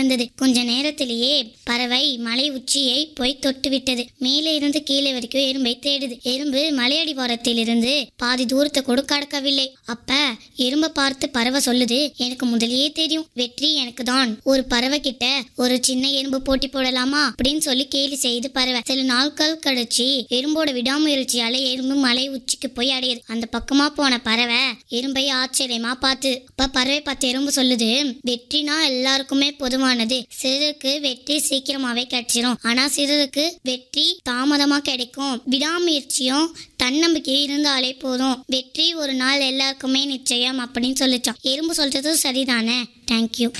இருந்தது கொஞ்ச நேரத்திலேயே பறவை மலை உச்சியை போய் தொட்டு விட்டது மேலே இருந்து கீழே வரைக்கும் எறும்பை தேடுது எறும்பு மலையடிவாரத்தில் இருந்து பாதி தூரத்தை கூட கடக்கவில்லை அப்ப எறும்பை பார்த்து பறவை சொல்லுது எனக்கு முதலியே தெரியும் வெற்றி எனக்கு தான் ஒரு பறவை கிட்ட ஒரு சின்ன எறும்பு போட்டி போடலாமா அப்படின்னு சொல்லி கேலி செய்து பறவை சில நாட்கள் கழிச்சு எறும்போட விடாமுயற்சியால எறும்பு மலை உச்சிக்கு போய் அடையுது அந்த பக்கமா போன பறவை எறும்பை ஆச்சரியமா பார்த்து அப்ப பறவை பார்த்து எறும்பு சொல்லுது வெற்றினா எல்லாருக்குமே பொதுவானது சிலருக்கு வெற்றி சீக்கிரமாவே கிடைச்சிரும் ஆனா சிலருக்கு வெற்றி தாமதமா கிடைக்கும் விடாமுயற்சியும் தன்னம்பிக்கையும் இருந்தாலே போதும் வெற்றி ஒரு நாள் எல்லாருக்குமே நிச்சயம் அப்படின்னு சொல்லிச்சான் எறும்பு சொல்றது சரிதானே தேங்க்யூ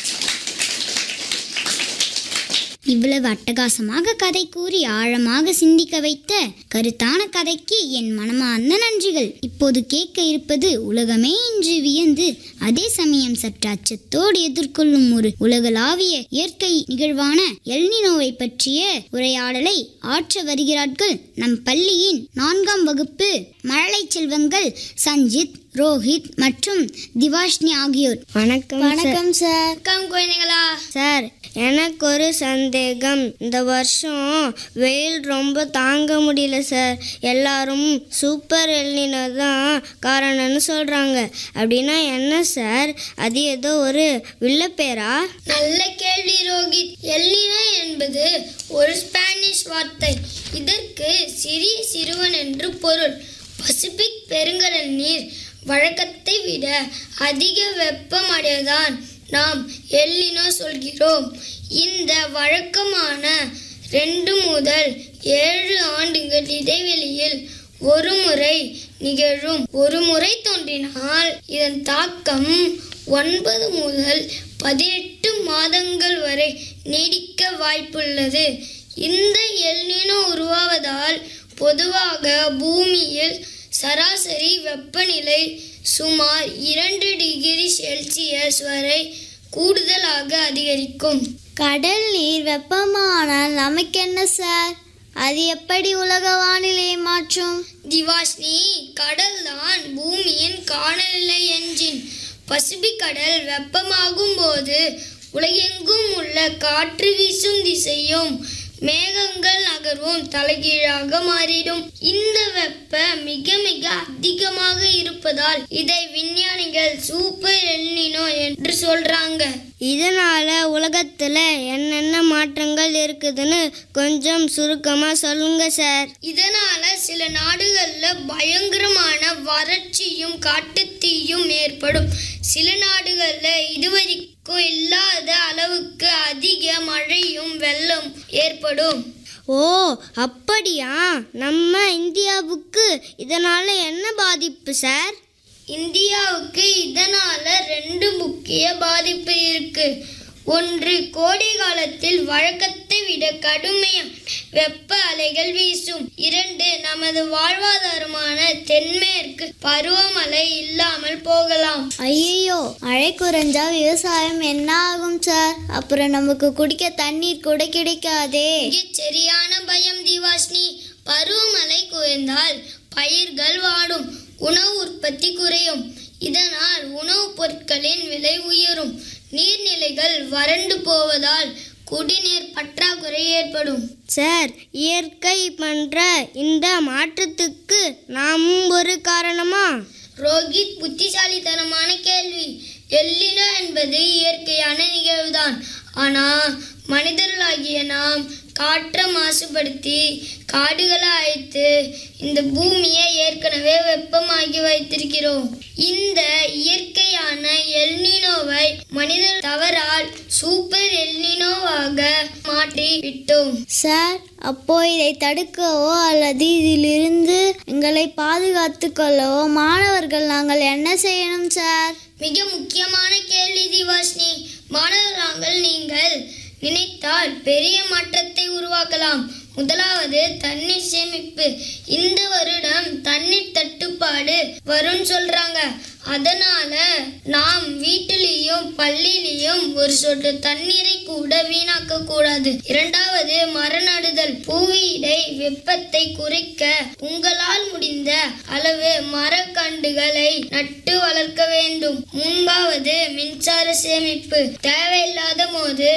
இவ்வளவு அட்டகாசமாக கதை கூறி ஆழமாக சிந்திக்க வைத்த கருத்தான கதைக்கு என் மனமார்ந்த நன்றிகள் இப்போது கேட்க இருப்பது உலகமே இன்று வியந்து அதே சமயம் சற்று அச்சத்தோடு எதிர்கொள்ளும் ஒரு உலகளாவிய இயற்கை நிகழ்வான எல்னினோவை பற்றிய உரையாடலை ஆற்ற வருகிறார்கள் நம் பள்ளியின் நான்காம் வகுப்பு மழலை செல்வங்கள் சஞ்சித் ரோஹித் மற்றும் திவாஷ்னி ஆகியோர் வணக்கம் வணக்கம் சார் வணக்கம் குழந்தைங்களா சார் எனக்கு ஒரு சந்தேகம் இந்த வருஷம் வெயில் ரொம்ப தாங்க முடியல சார் எல்லாரும் சூப்பர் எல்னினோ தான் காரணம்னு சொல்கிறாங்க அப்படின்னா என்ன சார் அது ஏதோ ஒரு வில்லப்பேரா நல்ல கேள்வி ரோகித் எல்லினா என்பது ஒரு ஸ்பானிஷ் வார்த்தை இதற்கு சிறிய சிறுவன் என்று பொருள் பசிபிக் பெருங்கடல் நீர் வழக்கத்தை விட அதிக வெப்பமடையதான் நாம் எல்லினோ சொல்கிறோம் இந்த வழக்கமான ரெண்டு முதல் ஏழு ஆண்டுகள் இடைவெளியில் ஒரு முறை நிகழும் ஒரு முறை தோன்றினால் இதன் தாக்கம் ஒன்பது முதல் பதினெட்டு மாதங்கள் வரை நீடிக்க வாய்ப்புள்ளது இந்த எல்னினோ உருவாவதால் பொதுவாக பூமியில் சராசரி வெப்பநிலை சுமார் இரண்டு டிகிரி செல்சியஸ் வரை கூடுதலாக அதிகரிக்கும் கடல் நீர் வெப்பமானால் நமக்கு என்ன சார் அது எப்படி உலக வானிலையை மாற்றும் திவாஸ்னி கடல் தான் பூமியின் காலநிலை என்ஜின் பசிபிக் கடல் வெப்பமாகும் போது உலகெங்கும் உள்ள காற்று வீசும் திசையும் மேகங்கள் நகர்வும் தலைகீழாக மாறிடும் இந்த வெப்ப மிக மிக அதிகமாக இருப்பதால் இதை விஞ்ஞானிகள் சூப்பர் எல்னினோ என்று சொல்றாங்க இதனால உலகத்தில் என்னென்ன மாற்றங்கள் இருக்குதுன்னு கொஞ்சம் சுருக்கமாக சொல்லுங்க சார் இதனால சில நாடுகள்ல பயங்கரமான வறட்சியும் காட்டுத்தீயும் ஏற்படும் சில நாடுகள்ல இதுவரைக்கும் இல்லாத அளவுக்கு அதிக மழையும் வெள்ளம் ஏற்படும் ஓ அப்படியா நம்ம இந்தியாவுக்கு இதனால் என்ன பாதிப்பு சார் இந்தியாவுக்கு இதனால ரெண்டு முக்கிய பாதிப்பு இருக்கு ஒன்று கோடை காலத்தில் வழக்கத்தை விட கடுமையான வெப்ப அலைகள் வீசும் இரண்டு நமது வாழ்வாதாரமான தென்மேற்கு பருவமழை இல்லாமல் போகலாம் ஐயோ மழை குறைஞ்சா விவசாயம் என்ன ஆகும் சார் அப்புறம் நமக்கு குடிக்க தண்ணீர் கூட கிடைக்காதே மிகச் சரியான பயம் திவாஸ்னி பருவமழை குறைந்தால் பயிர்கள் வாடும் உணவு உற்பத்தி குறையும் இதனால் உணவுப் பொருட்களின் விலை உயரும் நீர்நிலைகள் வறண்டு போவதால் குடிநீர் பற்றாக்குறை ஏற்படும் சார் இயற்கை பண்ணுற இந்த மாற்றத்துக்கு நாமும் ஒரு காரணமா ரோகித் புத்திசாலித்தனமான கேள்வி எல்லினோ என்பது இயற்கையான நிகழ்வுதான் ஆனால் மனிதர்களாகிய நாம் காற்றை மாசுபடுத்தி காடுகளை அழித்து இந்த பூமியை ஏற்கனவே வெப்பமாக்கி வைத்திருக்கிறோம் இந்த இயற்கையான எல்னினோவை மனிதர் தவறால் சூப்பர் எல்னினோவாக மாற்றி விட்டோம் சார் அப்போ இதை தடுக்கவோ அல்லது இதிலிருந்து எங்களை பாதுகாத்து கொள்ளவோ மாணவர்கள் நாங்கள் என்ன செய்யணும் சார் மிக முக்கியமான கேள்வி திவாஸ்னி மாணவர்கள் நீங்கள் நினைத்தால் பெரிய மாற்றத்தை உருவாக்கலாம் முதலாவது தண்ணீர் சேமிப்பு இந்த வருடம் தண்ணீர் தட்டுப்பாடு வரும்னு சொல்றாங்க அதனால நாம் வீட்டிலேயும் பள்ளியிலையும் ஒரு சொட்டு தண்ணீரை கூட வீணாக்க கூடாது இரண்டாவது மரம் நடுதல் புவியிடை வெப்பத்தை குறைக்க உங்களால் முடிந்த அளவு மரக்கண்டுகளை நட்டு வளர்க்க வேண்டும் மூன்றாவது மின்சார சேமிப்பு தேவையில்லாத போது